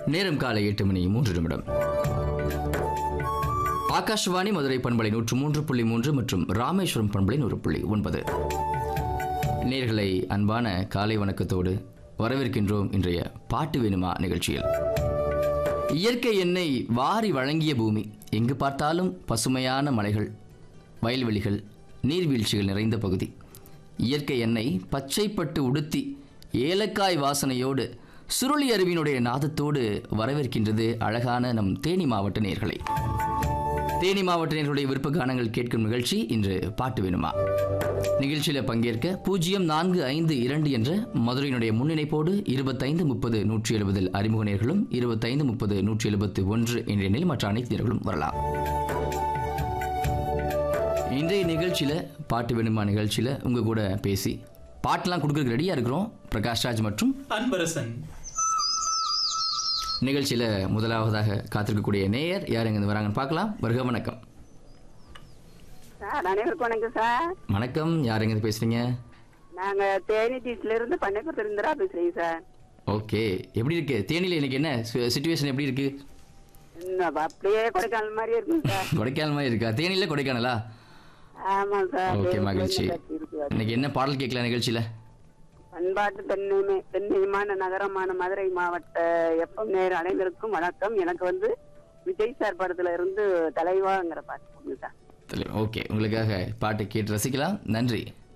நேரம் காலை எட்டு மணி மூன்று நிமிடம் ஆகாஷ்வாணி மதுரை பண்பலை நூற்று மூன்று புள்ளி மூன்று மற்றும் ராமேஸ்வரம் பண்பலை நூறு புள்ளி ஒன்பது நேர்களை அன்பான காலை வணக்கத்தோடு வரவேற்கின்றோம் இன்றைய பாட்டு வேணுமா நிகழ்ச்சியில் இயற்கை எண்ணெய் வாரி வழங்கிய பூமி எங்கு பார்த்தாலும் பசுமையான மலைகள் வயல்வெளிகள் நீர்வீழ்ச்சிகள் நிறைந்த பகுதி இயற்கை எண்ணெய் பச்சைப்பட்டு உடுத்தி ஏலக்காய் வாசனையோடு சுருளி அருவியினுடைய நாதத்தோடு வரவேற்கின்றது அழகான நம் தேனி மாவட்ட நேர்களை தேனி மாவட்ட நேர்களுடைய விருப்ப கானங்கள் கேட்கும் நிகழ்ச்சி இன்று பாட்டு வேணுமா நிகழ்ச்சியில் பங்கேற்க பூஜ்ஜியம் நான்கு ஐந்து இரண்டு என்ற மதுரையினுடைய முன்னிணைப்போடு இருபத்தைந்து முப்பது நூற்றி எழுபதில் அறிமுக நேர்களும் இருபத்தைந்து முப்பது நூற்றி எழுபத்து ஒன்று என்ற எண்ணில் மற்ற அனைத்து நேர்களும் வரலாம் இன்றைய நிகழ்ச்சியில் பாட்டு வேணுமா நிகழ்ச்சியில் உங்கள் கூட பேசி பாட்டெலாம் கொடுக்கறதுக்கு ரெடியாக இருக்கிறோம் பிரகாஷ்ராஜ் மற்றும் அன்பரசன் நிகழ்ச்சியில் முதலாவதாக காத்திருக்கக்கூடிய நேயர் யார் எங்கே வராங்கன்னு பார்க்கலாம் வருக வணக்கம் சார் அனைவருக்கும் வணக்கம் சார் வணக்கம் யார் எங்கே பேசுகிறீங்க நாங்க தேனி டீச்ல இருந்து பண்ணைக்குளத்துல இருந்துரா பேசுறீங்க சார் ஓகே எப்படி இருக்கு தேனியில் இன்னைக்கு என்ன சுச்சுவேஷன் எப்படி இருக்கு இன்னும் அப்படியே கொடைக்கானல் மாதிரியே இருக்கும் சார் கொடைக்கானல் மாதிரி இருக்கா தேனியில் கொடைக்கானலா ஆமா சார் ஓகே தேனி மகிழ்ச்சி கிளைமேட் இருக்கு சார். இன்னைக்கு என்ன பாடல் கேட்கலாம் நிகழ்ச்சியில் பண்பாட்டு தென்னை தென்னைமான நகரமான மதுரை மாவட்ட எப்பம் நேர் அனைவருக்கும் வணக்கம் எனக்கு வந்து விஜய் சார் படத்துல இருந்து தலைவாங்கிற பாட்டு கொடுங்க சார் ஓகே உங்களுக்காக பாட்டு கேட்டு ரசிக்கலாம் நன்றி